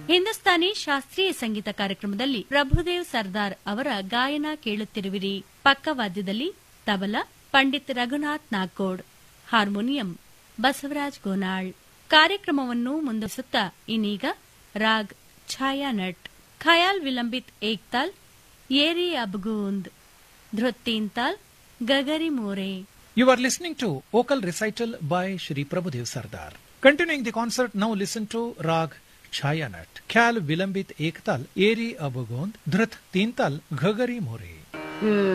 ಹಿಂದೂಸ್ತಾನಿ ಶಾಸ್ತ್ರೀಯ ಸಂಗೀತ ಕಾರ್ಯಕ್ರಮದಲ್ಲಿ ಪ್ರಭುದೇವ್ ಸರ್ದಾರ್ ಅವರ ಗಾಯನ ಕೇಳುತ್ತಿರುವಿರಿ ಪಕ್ಕವಾದ್ಯದಲ್ಲಿ ತಬಲಾ ಪಂಡಿತ್ ರಘುನಾಥ್ ನಾಗೋಡ್ ಹಾರ್ಮೋನಿಯಂ ಬಸವರಾಜ್ ಗೋನಾಳ್ ಕಾರ್ಯಕ್ರಮವನ್ನು ಮುಂದುವರಿಸುತ್ತಾ ಇನ್ನೀಗ ರಾಗ್ ಛಾಯಾನಟ್ ಖಯಾಲ್ ವಿಲಂಬಿತ್ ಏಕ್ತಾಲ್ ಏರಿ ಅಬ್ಗೂಂದ್ ಧೃತ್ತೀನ್ತಾಲ್ ಗಗರಿ ಮೋರೆ You are listening to vocal recital by Shri Prabhudev Sardar. Continuing the concert, now listen to Rag Chayanat, Khyal Vilambit Ektal, Eri Abagond, Dhrit Tintal, Ghagari More.